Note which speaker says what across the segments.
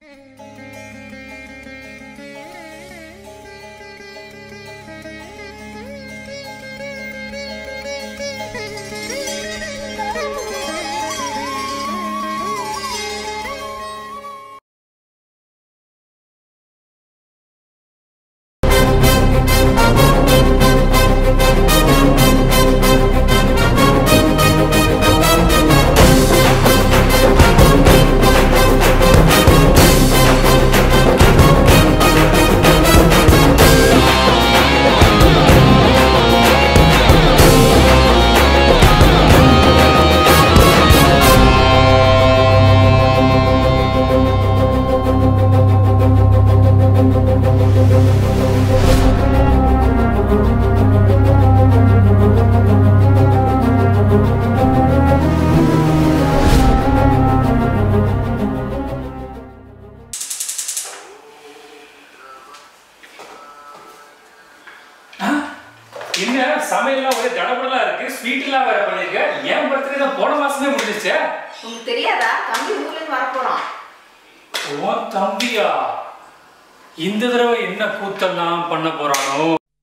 Speaker 1: என்ன சமையல்லாம் ஒரே தடபடலா இருக்கு ஸ்வீட்லாம் வேற பண்ணிருக்க என் பர்த்டே தான் போன மாசமே முடிஞ்சிச்சு
Speaker 2: உங்களுக்கு தெரியாதா தம்பி ஊர்ல இருந்து வரப்போறான்
Speaker 1: ஓ தம்பியா இந்த தடவை என்ன கூத்தெல்லாம் பண்ண போறானோ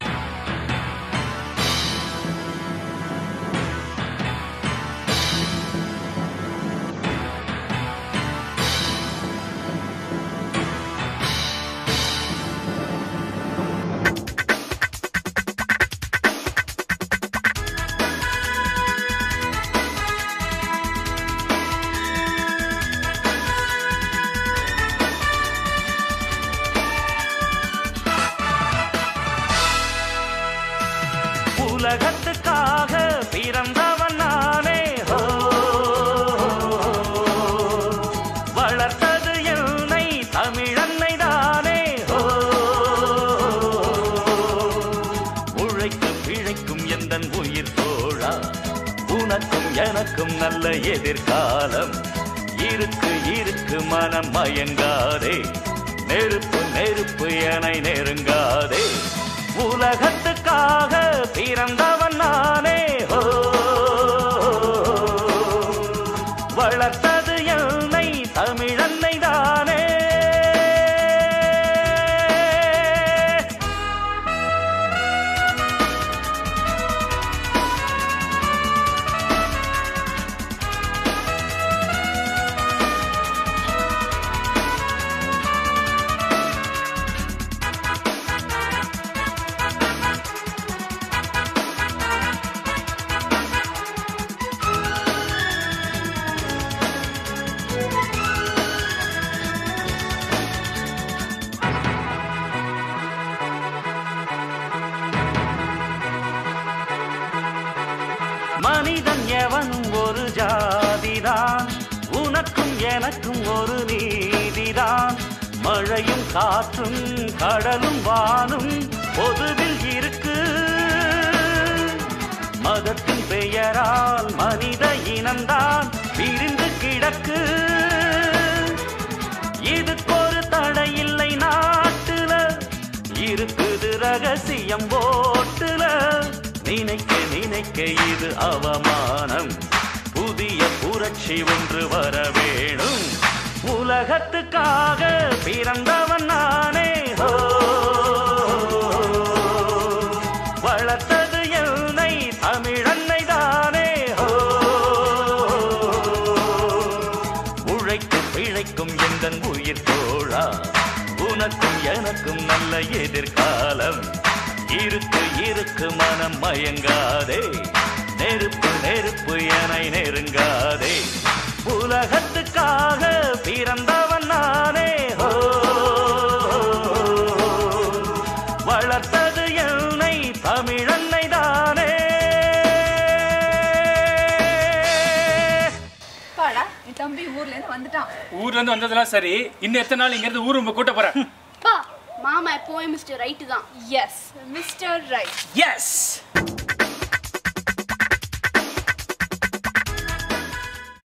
Speaker 3: உலகத்துக்காக பிறந்தவன் நானே ஹோ வளர்த்தது என்னை தமிழன்னை தானே ஹோ உழைத்து பிழைக்கும் எந்த உயிர் தோழா உனக்கும் எனக்கும் நல்ல எதிர்காலம் இருக்கு இருக்கு மனம் மயங்காதே நெருப்பு நெருப்பு என நெருங்காதே உலகத்துக்காக பிறந்தவன் நானே ஹோ வளர்த்தது என்னை தமிழன்னை தானே மனிதன் எவனும் ஒரு ஜாதிதான் உனக்கும் எனக்கும் ஒரு நீதிதான் மழையும் காற்றும் கடலும் வானும் பொதுவில் இருக்கு மதத்தின் பெயரால் மனித இனம்தான் பிரிந்து கிடக்கு இதுக்கொரு தடை இல்லை நாட்டுல இருக்குது ரகசியம் போட்டுல நினைக்க நினைக்க இது அவமானம் புதிய புரட்சி ஒன்று வர வேணும் உலகத்துக்காக பிறந்தவன் நானே ஹோ வளர்த்தது என்னை தமிழன்னை தானே ஹோ உழைத்து பிழைக்கும் எந்த உயிர் தோழா உனக்கும் எனக்கும் நல்ல எதிர்காலம் இருக்கு இருக்கு மனம் மயங்காதே நெருப்பு நெருப்பு என நெருங்காதே உலகத்துக்காக பிறந்தவன் நானே ஹோ வளர்த்தது என்னை தமிழன்னை தானே
Speaker 2: பாடா என் தம்பி ஊர்ல இருந்து வந்துட்டான்
Speaker 1: ஊர்ல இருந்து வந்ததெல்லாம் சரி இன்னும் எத்தனை நாள் இங்க இருந்து ஊர் ரொம்ப கூட்ட போறேன்
Speaker 4: பா மாமா எப்போவும் மிஸ்டர் ரைட்டு தான்
Speaker 2: எஸ் மிஸ்டர் ரைட்
Speaker 1: எஸ்